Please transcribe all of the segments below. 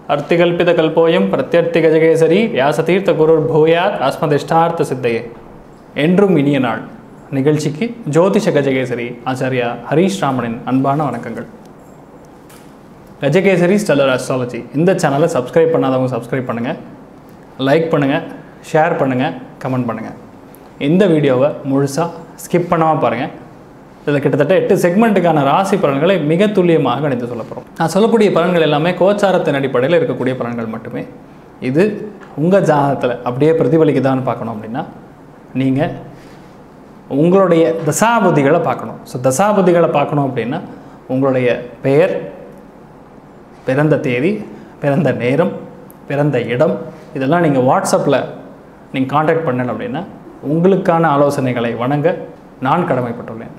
அர்த்திகல்பிதகல்போயம் பிரத்யர்த்தி கஜகேசரி வியாசதீர்த்த குருர் பூயாத் அஸ்மதிஷ்டார்த்த சித்தையே என்றும் இனிய நாள் நிகழ்ச்சிக்கு ஜோதிஷ கஜகேசரி ஆச்சாரியா ஹரீஷ் ராமனின் அன்பான வணக்கங்கள் கஜகேசரி ஸ்டெல்லர் அஸ்ட்ராலஜி இந்த சேனலை சப்ஸ்கிரைப் பண்ணாதவங்க சப்ஸ்கிரைப் பண்ணுங்கள் லைக் பண்ணுங்கள் ஷேர் பண்ணுங்கள் கமெண்ட் பண்ணுங்கள் இந்த வீடியோவை முழுசாக ஸ்கிப் பண்ணாமல் பாருங்கள் இதில் கிட்டத்தட்ட எட்டு செக்மெண்ட்டுக்கான ராசி பலன்களை மிக துல்லியமாக கணித்து சொல்ல போகிறோம் நான் சொல்லக்கூடிய பலன்கள் எல்லாமே கோச்சாரத்தின் அடிப்படையில் இருக்கக்கூடிய பலன்கள் மட்டுமே இது உங்கள் ஜாதகத்தில் அப்படியே பிரதிபலிக்குதான்னு பார்க்கணும் அப்படின்னா நீங்கள் உங்களுடைய தசாபுதிகளை பார்க்கணும் ஸோ தசாபுதிகளை பார்க்கணும் அப்படின்னா உங்களுடைய பெயர் பிறந்த தேதி பிறந்த நேரம் பிறந்த இடம் இதெல்லாம் நீங்கள் வாட்ஸ்அப்பில் நீங்கள் காண்டாக்ட் பண்ணல அப்படின்னா உங்களுக்கான ஆலோசனைகளை வழங்க நான் கடமைப்பட்டுள்ளேன்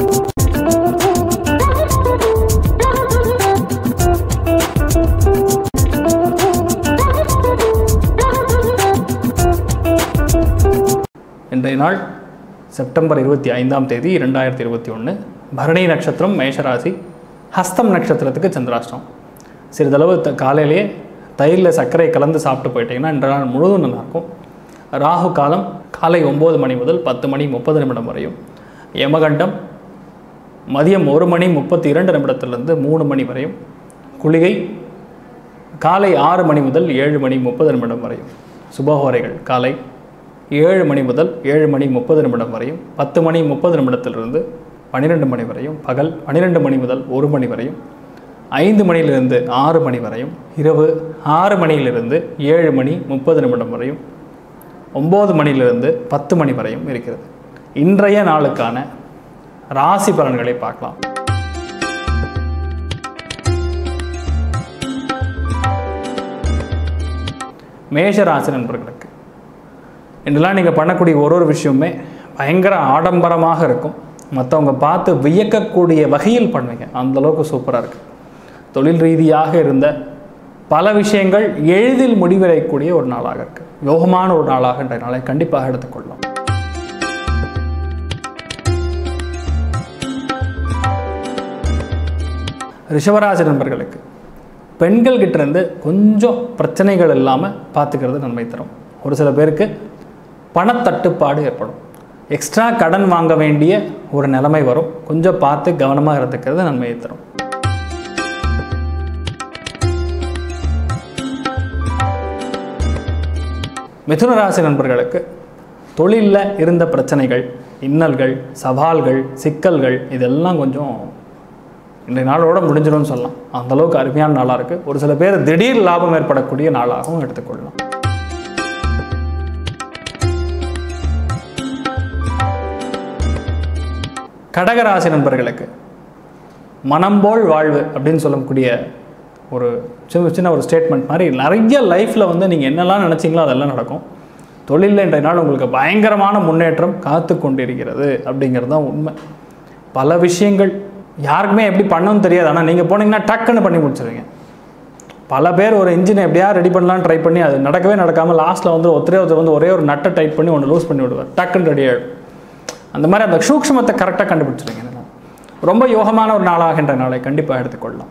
இன்றைய நாள் செப்டம்பர் இருபத்தி ஐந்தாம் தேதி இரண்டாயிரத்தி இருபத்தி ஒன்று பரணி நட்சத்திரம் மேஷராசி ஹஸ்தம் நட்சத்திரத்துக்கு சந்திராஷ்டம் சிறிதளவு த காலையிலேயே தயிரில் சர்க்கரை கலந்து சாப்பிட்டு போயிட்டீங்கன்னா இன்றைய நாள் முழுவதும் நல்லாயிருக்கும் ராகு காலம் காலை ஒம்பது மணி முதல் பத்து மணி முப்பது நிமிடம் வரையும் யமகண்டம் மதியம் ஒரு மணி முப்பத்தி இரண்டு நிமிடத்திலிருந்து மூணு மணி வரையும் குளிகை காலை ஆறு மணி முதல் ஏழு மணி முப்பது நிமிடம் வரையும் சுபஹோரைகள் காலை ஏழு மணி முதல் ஏழு மணி முப்பது நிமிடம் வரையும் பத்து மணி முப்பது நிமிடத்திலிருந்து பன்னிரெண்டு மணி வரையும் பகல் பன்னிரெண்டு மணி முதல் ஒரு மணி வரையும் ஐந்து மணியிலிருந்து ஆறு மணி வரையும் இரவு ஆறு மணியிலிருந்து ஏழு மணி முப்பது நிமிடம் வரையும் ஒம்பது மணியிலிருந்து பத்து மணி வரையும் இருக்கிறது இன்றைய நாளுக்கான ராசி பலன்களை பார்க்கலாம் மேஷ ராசி நண்பர்களுக்கு இதெல்லாம் நீங்கள் பண்ணக்கூடிய ஒரு ஒரு விஷயமுமே பயங்கர ஆடம்பரமாக இருக்கும் மற்றவங்க பார்த்து வியக்கக்கூடிய வகையில் பண்ணுவீங்க அந்தளவுக்கு சூப்பராக இருக்குது தொழில் ரீதியாக இருந்த பல விஷயங்கள் எளிதில் முடிவடையக்கூடிய ஒரு நாளாக இருக்குது யோகமான ஒரு நாளாக இன்றைய நாளை கண்டிப்பாக எடுத்துக்கொள்ளலாம் ரிஷவராசி நண்பர்களுக்கு பெண்கள் கிட்ட இருந்து கொஞ்சம் பிரச்சனைகள் இல்லாமல் பார்த்துக்கிறது நன்மை தரும் ஒரு சில பேருக்கு பணத்தட்டுப்பாடு ஏற்படும் எக்ஸ்ட்ரா கடன் வாங்க வேண்டிய ஒரு நிலைமை வரும் கொஞ்சம் பார்த்து கவனமாக இருந்துக்கிறது நன்மையை தரும் மிதுன ராசி நண்பர்களுக்கு தொழிலில் இருந்த பிரச்சனைகள் இன்னல்கள் சவால்கள் சிக்கல்கள் இதெல்லாம் கொஞ்சம் இன்றைய நாளோட முடிஞ்சிடும்னு சொல்லலாம் அந்த அளவுக்கு அருமையான நாளாக இருக்குது ஒரு சில பேர் திடீர் லாபம் ஏற்படக்கூடிய நாளாகவும் எடுத்துக்கொள்ளலாம் கடகராசி நண்பர்களுக்கு மனம்போல் வாழ்வு அப்படின்னு சொல்லக்கூடிய ஒரு சின்ன சின்ன ஒரு ஸ்டேட்மெண்ட் மாதிரி நிறைய லைஃப்பில் வந்து நீங்கள் என்னெல்லாம் நினச்சிங்களோ அதெல்லாம் நடக்கும் தொழிலில் இன்றைய நாள் உங்களுக்கு பயங்கரமான முன்னேற்றம் காத்து கொண்டிருக்கிறது அப்படிங்கிறது தான் உண்மை பல விஷயங்கள் யாருக்குமே எப்படி பண்ணணும்னு தெரியாது ஆனால் நீங்கள் போனீங்கன்னா டக்குன்னு பண்ணி முடிச்சிருவீங்க பல பேர் ஒரு இன்ஜினை எப்படியா ரெடி பண்ணலாம்னு ட்ரை பண்ணி அது நடக்கவே நடக்காமல் லாஸ்ட்டில் வந்து ஒருத்தரே ஒருத்தர் வந்து ஒரே ஒரு நட்டை டைட் பண்ணி ஒன்று லூஸ் பண்ணி விடுவார் டக்குன்னு ரெடி ஆகிடும் அந்த மாதிரி அந்த சூக்ஷ்மத்தை கரெக்டாக கண்டுபிடிச்சிருங்க ரொம்ப யோகமான ஒரு நாளாகின்ற நாளை கண்டிப்பாக எடுத்துக்கொள்ளலாம்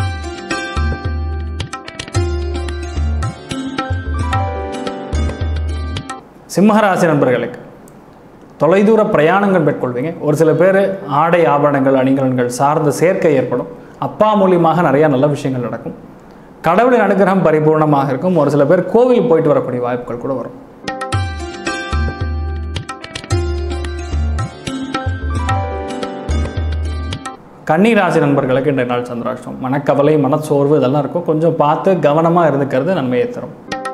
சிம்மராசி நண்பர்களுக்கு தொலைதூர பிரயாணங்கள் மேற்கொள்வீங்க ஒரு சில பேர் ஆடை ஆபரணங்கள் அணிகலன்கள் சார்ந்த சேர்க்கை ஏற்படும் அப்பா மூலியமாக நிறையா நல்ல விஷயங்கள் நடக்கும் கடவுளின் அனுகிரகம் பரிபூர்ணமாக இருக்கும் ஒரு சில பேர் கோவில் போயிட்டு வரக்கூடிய வாய்ப்புகள் கூட வரும் கன்னிராசி நண்பர்களுக்கு இன்றைய நாள் சந்திராஷ்டம் மனக்கவலை மனச்சோர்வு இதெல்லாம் இருக்கும் கொஞ்சம் பார்த்து கவனமாக இருந்துக்கிறது நன்மையை தரும்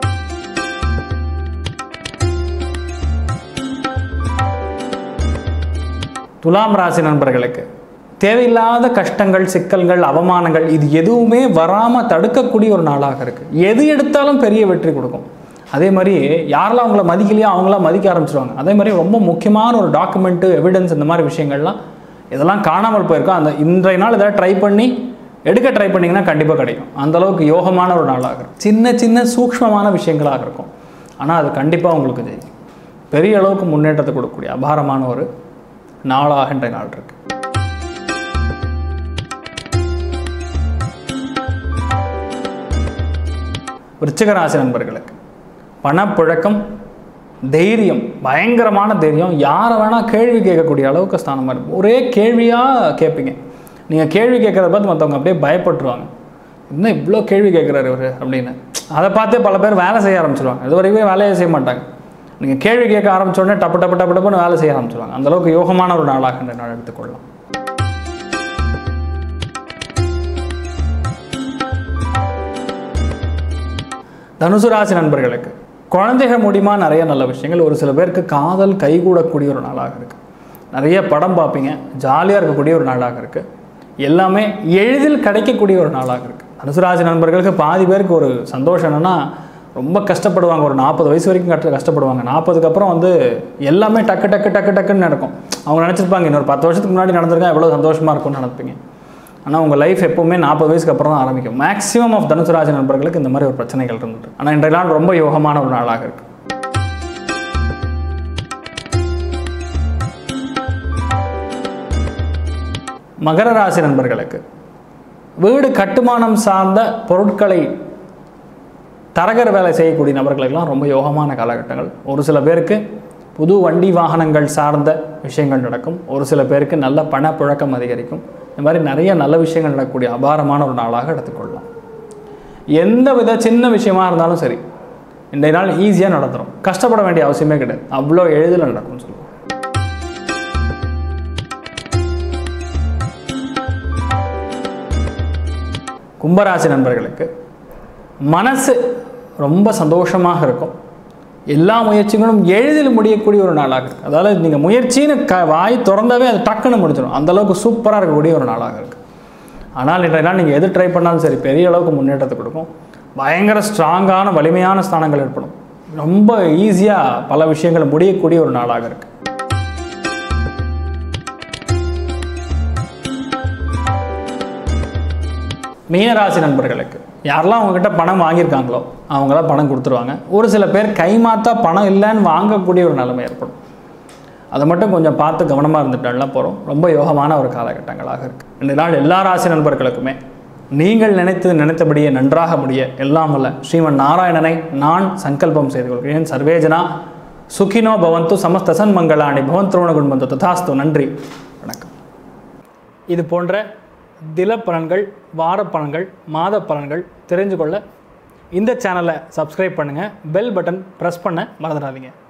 துலாம் ராசி நண்பர்களுக்கு தேவையில்லாத கஷ்டங்கள் சிக்கல்கள் அவமானங்கள் இது எதுவுமே வராமல் தடுக்கக்கூடிய ஒரு நாளாக இருக்குது எது எடுத்தாலும் பெரிய வெற்றி கொடுக்கும் அதே மாதிரி யாரெல்லாம் அவங்கள மதிக்கலையோ அவங்களாம் மதிக்க ஆரம்பிச்சிருவாங்க அதே மாதிரி ரொம்ப முக்கியமான ஒரு டாக்குமெண்ட்டு எவிடன்ஸ் இந்த மாதிரி விஷயங்கள்லாம் இதெல்லாம் காணாமல் போயிருக்கோம் அந்த இன்றைய நாள் இதெல்லாம் ட்ரை பண்ணி எடுக்க ட்ரை பண்ணிங்கன்னா கண்டிப்பாக கிடைக்கும் அந்தளவுக்கு யோகமான ஒரு நாளாக இருக்கும் சின்ன சின்ன சூக்ஷ்மமான விஷயங்களாக இருக்கும் ஆனால் அது கண்டிப்பாக உங்களுக்கு ஜெயிக்கும் பெரிய அளவுக்கு முன்னேற்றத்தை கொடுக்கக்கூடிய அபாரமான ஒரு நாளாக இன்றைய நாள் இருக்குது விருச்சிக ராசி நண்பர்களுக்கு பணப்புழக்கம் தைரியம் பயங்கரமான தைரியம் யாரை வேணால் கேள்வி கேட்கக்கூடிய அளவுக்கு ஸ்தானமாக இருக்கும் ஒரே கேள்வியாக கேட்பீங்க நீங்கள் கேள்வி கேட்குறத பார்த்து மற்றவங்க அப்படியே பயப்பட்டுருவாங்க இன்னும் இவ்வளோ கேள்வி கேட்குறாரு இவர் அப்படின்னு அதை பார்த்தே பல பேர் வேலை செய்ய ஆரம்பிச்சிருவாங்க இது வரைக்கும் வேலையே செய்ய மாட்டாங்க நீங்கள் கேள்வி கேட்க ஆரம்பிச்ச உடனே டப்பு டப்பு டப்பு டப்புன்னு வேலை செய்ய ஆரம்பிச்சிருவாங்க அந்த அளவுக்கு யோகமான ஒரு நாளாக இந்த நாள் எடுத்துக்கொள்ளலாம் தனுசு ராசி நண்பர்களுக்கு குழந்தைகள் மூலியமா நிறைய நல்ல விஷயங்கள் ஒரு சில பேருக்கு காதல் கைகூடக்கூடிய ஒரு நாளாக இருக்குது நிறைய படம் பார்ப்பீங்க ஜாலியாக இருக்கக்கூடிய ஒரு நாளாக இருக்குது எல்லாமே எளிதில் கிடைக்கக்கூடிய ஒரு நாளாக இருக்குது தனுசு ராசி நண்பர்களுக்கு பாதி பேருக்கு ஒரு சந்தோஷம் என்னென்னா ரொம்ப கஷ்டப்படுவாங்க ஒரு நாற்பது வயசு வரைக்கும் கஷ்ட கஷ்டப்படுவாங்க நாற்பதுக்கு அப்புறம் வந்து எல்லாமே டக்கு டக்கு டக்கு டக்குன்னு நடக்கும் அவங்க நினச்சிருப்பாங்க இன்னொரு பத்து வருஷத்துக்கு முன்னாடி நடந்திருக்கா எவ்வளோ சந்தோஷமாக இருக்கும்னு நினைப்பீங்க ஆனால் உங்கள் லைஃப் எப்போவுமே நாற்பது வயசுக்கு அப்புறம் தான் ஆரம்பிக்கும் மேக்ஸிமம் ஆஃப் தனுசு ராசி நண்பர்களுக்கு இந்த மாதிரி ஒரு பிரச்சனைகள் இருந்துட்டு ஆனால் இன்றைய நாள் ரொம்ப யோகமான ஒரு நாளாக இருக்கு மகர ராசி நண்பர்களுக்கு வீடு கட்டுமானம் சார்ந்த பொருட்களை தரகர் வேலை செய்யக்கூடிய நபர்களுக்கெல்லாம் ரொம்ப யோகமான காலகட்டங்கள் ஒரு சில பேருக்கு புது வண்டி வாகனங்கள் சார்ந்த விஷயங்கள் நடக்கும் ஒரு சில பேருக்கு நல்ல பணப்புழக்கம் அதிகரிக்கும் இந்த மாதிரி நிறைய நல்ல விஷயங்கள் நடக்கக்கூடிய அபாரமான ஒரு நாளாக எடுத்துக்கொள்ளலாம் எந்த வித சின்ன விஷயமா இருந்தாலும் சரி இன்றைய நாள் ஈஸியாக நடந்துடும் கஷ்டப்பட வேண்டிய அவசியமே கிடையாது அவ்வளோ எளிதில் நடக்கும்னு சொல்லுவோம் கும்பராசி நண்பர்களுக்கு மனசு ரொம்ப சந்தோஷமாக இருக்கும் எல்லா முயற்சிகளும் எளிதில் முடியக்கூடிய ஒரு நாளாக இருக்குது அதாவது நீங்கள் முயற்சின்னு க வாய் திறந்தாவே அது டக்குன்னு முடிஞ்சிடும் அந்த அளவுக்கு சூப்பராக இருக்கக்கூடிய ஒரு நாளாக இருக்குது ஆனால் இன்றைய நாள் நீங்கள் எது ட்ரை பண்ணாலும் சரி பெரிய அளவுக்கு முன்னேற்றத்தை கொடுக்கும் பயங்கர ஸ்ட்ராங்கான வலிமையான ஸ்தானங்கள் ஏற்படும் ரொம்ப ஈஸியாக பல விஷயங்களை முடியக்கூடிய ஒரு நாளாக இருக்குது மீனராசி நண்பர்களுக்கு யாரெல்லாம் அவங்கக்கிட்ட பணம் வாங்கியிருக்காங்களோ அவங்களாம் பணம் கொடுத்துருவாங்க ஒரு சில பேர் கைமாத்தா பணம் இல்லைன்னு வாங்கக்கூடிய ஒரு நிலைமை ஏற்படும் அதை மட்டும் கொஞ்சம் பார்த்து கவனமாக இருந்துட்டாலாம் போகிறோம் ரொம்ப யோகமான ஒரு காலகட்டங்களாக இருக்குது இந்த நாள் எல்லா ராசி நண்பர்களுக்குமே நீங்கள் நினைத்தது நினைத்தபடியே நன்றாக முடிய எல்லாம் வல்ல ஸ்ரீமன் நாராயணனை நான் சங்கல்பம் செய்து கொள்கிறேன் சர்வேஜனா சுகினோ பவந்து சமஸ்தசன் மங்களாணி பவன் குண்பந்து ததாஸ்து நன்றி வணக்கம் இது போன்ற தில பலன்கள் வார பலன்கள் மாத பலன்கள் தெரிஞ்சு கொள்ள இந்த சேனலை சப்ஸ்கிரைப் பண்ணுங்கள் பெல் பட்டன் ப்ரெஸ் பண்ண மறந்துடாதீங்க